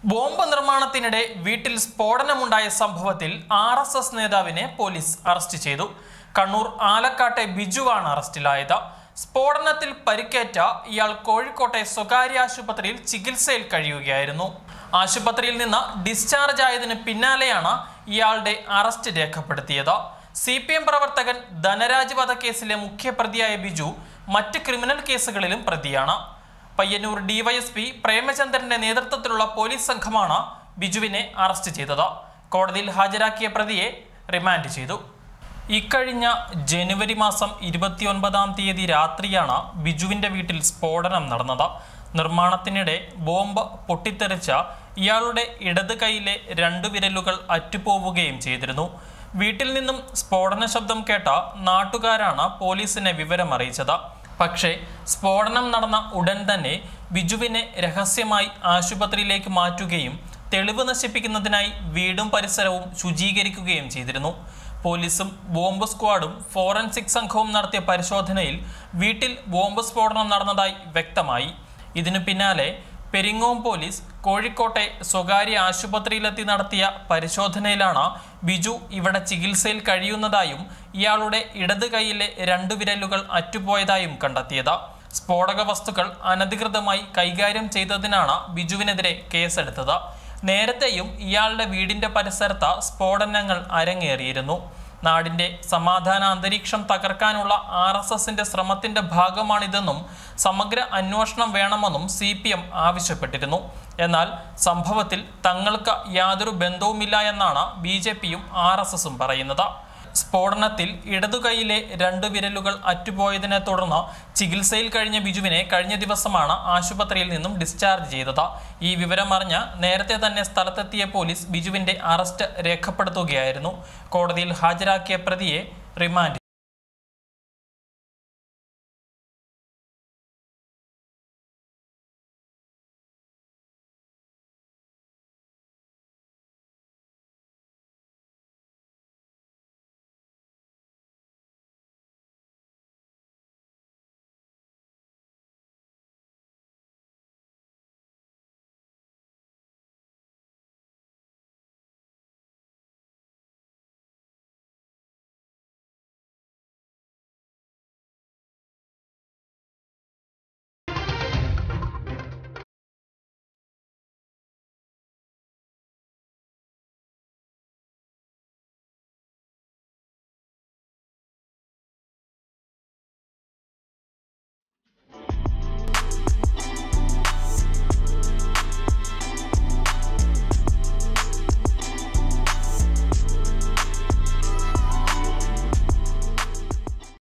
bomb നിർമ്മാണത്തിനിടെ വീട്ടിൽ സ്ഫോടനമുണ്ടായ സംഭവത്തിൽ ആർ എസ് എസ് നേതാവിനെ പോലീസ് അറസ്റ്റ് ചെയ്തു കണ്ണൂർ ആലക്കാട്ടെ ബിജുവാണ് അറസ്റ്റിലായത് സ്ഫോടനത്തിൽ പരിക്കേറ്റ ഇയാൾ കോഴിക്കോട്ടെ സ്വകാര്യ ആശുപത്രിയിൽ ചികിത്സയിൽ കഴിയുകയായിരുന്നു ആശുപത്രിയിൽ നിന്ന് ഡിസ്ചാർജ് ആയതിന് പിന്നാലെയാണ് ഇയാളുടെ അറസ്റ്റ് രേഖപ്പെടുത്തിയത് സി പി എം പ്രവർത്തകൻ ധനരാജ് വധക്കേസിലെ മുഖ്യപ്രതിയായ ബിജു മറ്റ് ക്രിമിനൽ കേസുകളിലും പ്രതിയാണ് പയ്യന്നൂർ ഡിവൈഎസ്പി പ്രേമചന്ദ്രന്റെ നേതൃത്വത്തിലുള്ള പോലീസ് സംഘമാണ് ബിജുവിനെ അറസ്റ്റ് ചെയ്തത് കോടതിയിൽ ഹാജരാക്കിയ പ്രതിയെ റിമാൻഡ് ചെയ്തു ഇക്കഴിഞ്ഞ ജനുവരി മാസം ഇരുപത്തിയൊൻപതാം തീയതി രാത്രിയാണ് ബിജുവിന്റെ വീട്ടിൽ സ്ഫോടനം നടന്നത് നിർമ്മാണത്തിനിടെ ബോംബ് പൊട്ടിത്തെറിച്ച ഇയാളുടെ ഇടത് കൈയിലെ രണ്ടു വിരലുകൾ അറ്റുപോവുകയും ചെയ്തിരുന്നു വീട്ടിൽ നിന്നും സ്ഫോടന ശബ്ദം കേട്ട നാട്ടുകാരാണ് പോലീസിനെ വിവരം അറിയിച്ചത് പക്ഷേ സ്ഫോടനം നടന്ന ഉടൻ തന്നെ ബിജുവിനെ രഹസ്യമായി ആശുപത്രിയിലേക്ക് മാറ്റുകയും തെളിവ് നശിപ്പിക്കുന്നതിനായി വീടും പരിസരവും ശുചീകരിക്കുകയും ചെയ്തിരുന്നു പോലീസും ബോംബ് സ്ക്വാഡും ഫോറൻസിക് സംഘവും നടത്തിയ പരിശോധനയിൽ വീട്ടിൽ ബോംബ് സ്ഫോടനം നടന്നതായി വ്യക്തമായി ഇതിനു പിന്നാലെ പെരിങ്ങോം പോലീസ് കോഴിക്കോട്ടെ സ്വകാര്യ ആശുപത്രിയിലെത്തി നടത്തിയ പരിശോധനയിലാണ് ബിജു ഇവിടെ ചികിത്സയിൽ കഴിയുന്നതായും ഇയാളുടെ ഇടത് കൈയിലെ രണ്ടു വിരലുകൾ അറ്റുപോയതായും കണ്ടെത്തിയത് സ്ഫോടക വസ്തുക്കൾ അനധികൃതമായി കൈകാര്യം ചെയ്തതിനാണ് ബിജുവിനെതിരെ കേസെടുത്തത് നേരത്തെയും ഇയാളുടെ വീടിന്റെ പരിസരത്ത് സ്ഫോടനങ്ങൾ അരങ്ങേറിയിരുന്നു നാടിന്റെ സമാധാന അന്തരീക്ഷം തകർക്കാനുള്ള ആർ എസ് എസിന്റെ ശ്രമത്തിന്റെ ഭാഗമാണിതെന്നും സമഗ്ര അന്വേഷണം വേണമെന്നും സി പി എം ആവശ്യപ്പെട്ടിരുന്നു എന്നാൽ സംഭവത്തിൽ തങ്ങൾക്ക് യാതൊരു ബന്ധവുമില്ല എന്നാണ് ബി ജെ പിയും ആർ എസ് എസും പറയുന്നത് സ്ഫോടനത്തിൽ ഇടതുകൈയിലെ രണ്ടു വിരലുകൾ അറ്റുപോയതിനെ തുടർന്ന് ചികിത്സയിൽ കഴിഞ്ഞ ബിജുവിനെ കഴിഞ്ഞ ദിവസമാണ് ആശുപത്രിയിൽ നിന്നും ഡിസ്ചാർജ് ചെയ്തത് ഈ വിവരമറിഞ്ഞ് നേരത്തെ തന്നെ സ്ഥലത്തെത്തിയ പോലീസ് ബിജുവിന്റെ അറസ്റ്റ് രേഖപ്പെടുത്തുകയായിരുന്നു കോടതിയിൽ ഹാജരാക്കിയ പ്രതിയെ റിമാൻഡ്